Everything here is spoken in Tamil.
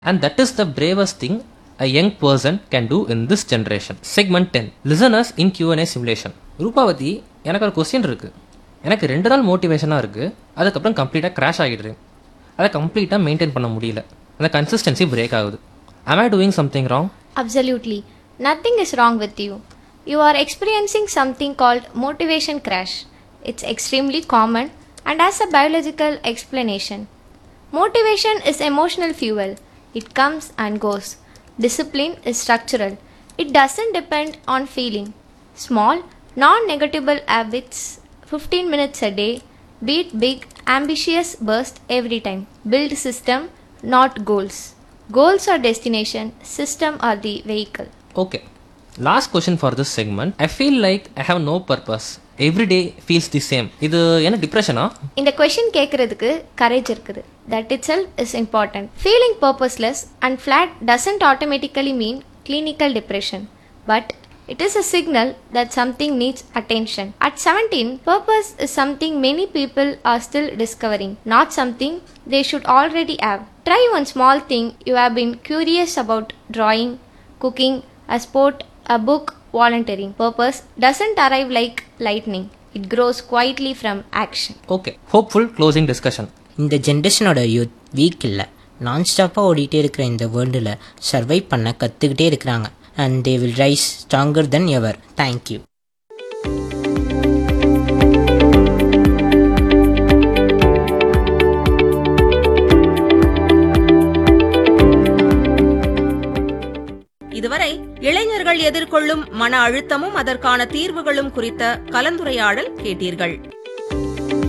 And that is the bravest thing a young person can do in this generation. Segment 10 Listeners in Q&A Simulation. Rupavathi எனக்கு ஒரு கொஸ்டின் இருக்குது எனக்கு ரெண்டு நாள் மோட்டிவேஷனாக இருக்குது அதுக்கப்புறம் கம்ப்ளீட்டாக கிராஷ் ஆகிடுது அதை கம்ப்ளீட்டாக மெயின்டைன் பண்ண முடியல அந்த கன்சிஸ்டன்சி பிரேக் ஆகுது am I doing something wrong Absolutely. Nothing is wrong with you. You are experiencing something called motivation crash. It's extremely common and has a biological explanation. Motivation is emotional fuel. It comes and goes. Discipline is structural. It doesn't depend on feeling. Small, non negatable habits, 15 minutes a day, beat big, ambitious burst every time. Build system, not goals. Goals are destination, system are the vehicle. Okay last question for this segment I feel like I have no purpose every day feels the same இது என்ன டிப்ரெஷனா இந்த கொஷின் கேட்கறதுக்கு கரேஜ் இருக்குது that itself is important feeling purposeless and flat doesn't automatically mean clinical depression but it is a signal that something needs attention at seventeen purpose is something many people are still discovering not something they should already have try one small thing you have been curious about drawing, cooking, a sport, a book, volunteering. Purpose doesn't arrive like lightning. It grows quietly from action. Okay hopeful closing discussion இந்த ஜென்ரேஷனோட யூத் வீக் இல்லை நான் ஸ்டாப்பாக ஓடிட்டே இருக்கிற இந்த வேர்ல்டில் சர்வை பண்ண கற்றுக்கிட்டே இருக்கிறாங்க and they will rise stronger than ever thank you இதுவரை இளைஞர்கள் எதிர்கொள்ளும் மன அழுத்தமும் அதற்கான தீர்வுகளும் குறித்த கலந்துரையாடல் கேட்டீர்கள்